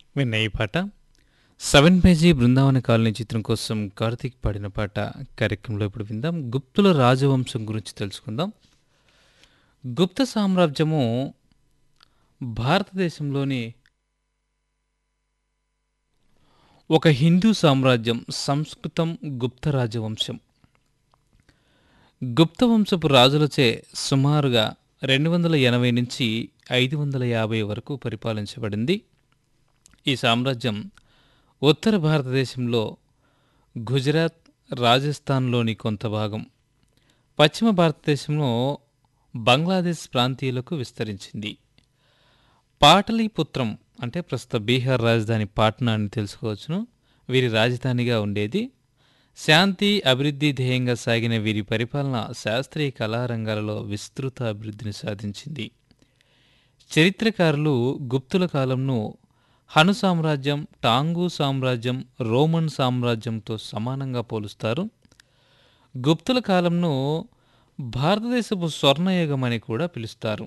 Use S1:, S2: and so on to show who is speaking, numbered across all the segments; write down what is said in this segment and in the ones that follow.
S1: విన్న ఈ పాట సెవెన్ పేజీ బృందావన కాలనీ చిత్రం కోసం కార్తీక్ పాడిన పాట కార్యక్రమంలో ఇప్పుడు విందాం గుప్తుల రాజవంశం గురించి తెలుసుకుందాం గుప్త సామ్రాజ్యము భారతదేశంలోని ఒక హిందూ సామ్రాజ్యం సంస్కృతం గుప్త రాజవంశం గుప్త వంశపు రాజులచే సుమారుగా రెండు వందల ఎనభై నుంచి ఐదు వందల యాభై వరకు పరిపాలించబడింది ఈ సామ్రాజ్యం ఉత్తర భారతదేశంలో గుజరాత్ రాజస్థాన్లోని కొంత భాగం పశ్చిమ భారతదేశంలో బంగ్లాదేశ్ ప్రాంతీయులకు విస్తరించింది పాటలీపుత్రం అంటే ప్రస్తుత బీహార్ రాజధాని పాట్నా అని తెలుసుకోవచ్చును వీరి రాజధానిగా ఉండేది శాంతి అభివృద్ధి ధ్యేయంగా సాగిన వీరి పరిపాలన శాస్త్రీయ కళారంగాలలో విస్తృత అభివృద్ధిని సాధించింది చరిత్రకారులు గుప్తుల కాలంను హను సామ్రాజ్యం టాంగు సామ్రాజ్యం రోమన్ సామ్రాజ్యంతో సమానంగా పోలుస్తారు గుప్తుల కాలంను భారతదేశపు స్వర్ణయుగం అని కూడా పిలుస్తారు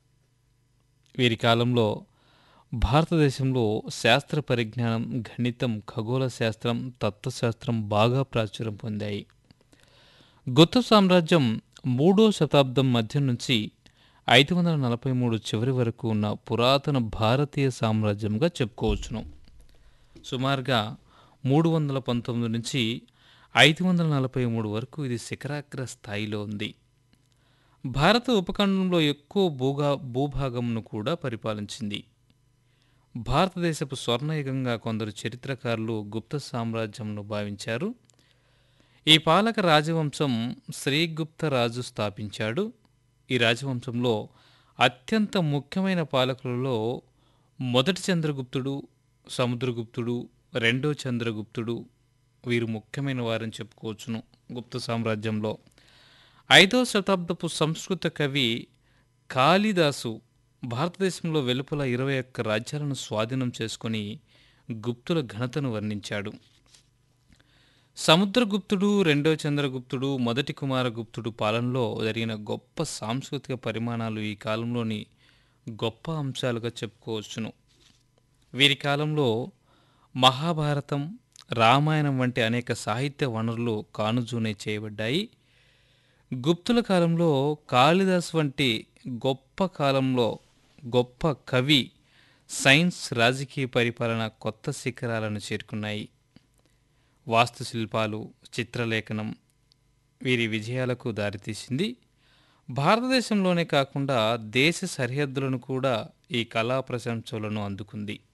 S1: వీరి కాలంలో భారతదేశంలో శాస్త్ర పరిజ్ఞానం గణితం ఖగోళ శాస్త్రం తత్వశాస్త్రం బాగా ప్రాచుర్యం పొందాయి గుప్త సామ్రాజ్యం మూడో శతాబ్దం మధ్య నుంచి ఐదు వందల నలభై మూడు చివరి వరకు ఉన్న పురాతన భారతీయ సామ్రాజ్యంగా చెప్పుకోవచ్చును సుమారుగా మూడు వందల పంతొమ్మిది నుంచి ఐదు వందల నలభై మూడు వరకు ఇది శిఖరాగ్ర స్థాయిలో ఉంది భారత ఉపఖండంలో ఎక్కువ భూగా భూభాగంను కూడా పరిపాలించింది భారతదేశపు స్వర్ణయుగంగా కొందరు చరిత్రకారులు గుప్త సామ్రాజ్యంను భావించారు ఈ పాలక రాజవంశం శ్రీగుప్త రాజు స్థాపించాడు ఈ రాజవంశంలో అత్యంత ముఖ్యమైన పాలకులలో మొదటి చంద్రగుప్తుడు సముద్రగుప్తుడు రెండో చంద్రగుప్తుడు వీరు ముఖ్యమైన వారని చెప్పుకోవచ్చును గుప్త సామ్రాజ్యంలో ఐదో శతాబ్దపు సంస్కృత కవి కాళిదాసు భారతదేశంలో వెలుపల ఇరవై ఒక్క రాజ్యాలను స్వాధీనం చేసుకొని గుప్తుల ఘనతను వర్ణించాడు సముద్రగుప్తుడు రెండో చంద్రగుప్తుడు మొదటి కుమారగుప్తుడు పాలనలో జరిగిన గొప్ప సాంస్కృతిక పరిమాణాలు ఈ కాలంలోని గొప్ప అంశాలుగా చెప్పుకోవచ్చును వీరి కాలంలో మహాభారతం రామాయణం వంటి అనేక సాహిత్య వనరులు కానుజూనే చేయబడ్డాయి గుప్తుల కాలంలో కాళిదాస్ వంటి గొప్ప కాలంలో గొప్ప కవి సైన్స్ రాజకీయ పరిపాలన కొత్త శిఖరాలను చేరుకున్నాయి వాస్తుశిల్పాలు చిత్రలేఖనం వీరి విజయాలకు దారితీసింది భారతదేశంలోనే కాకుండా దేశ సరిహద్దులను కూడా ఈ కళా ప్రశంసలను అందుకుంది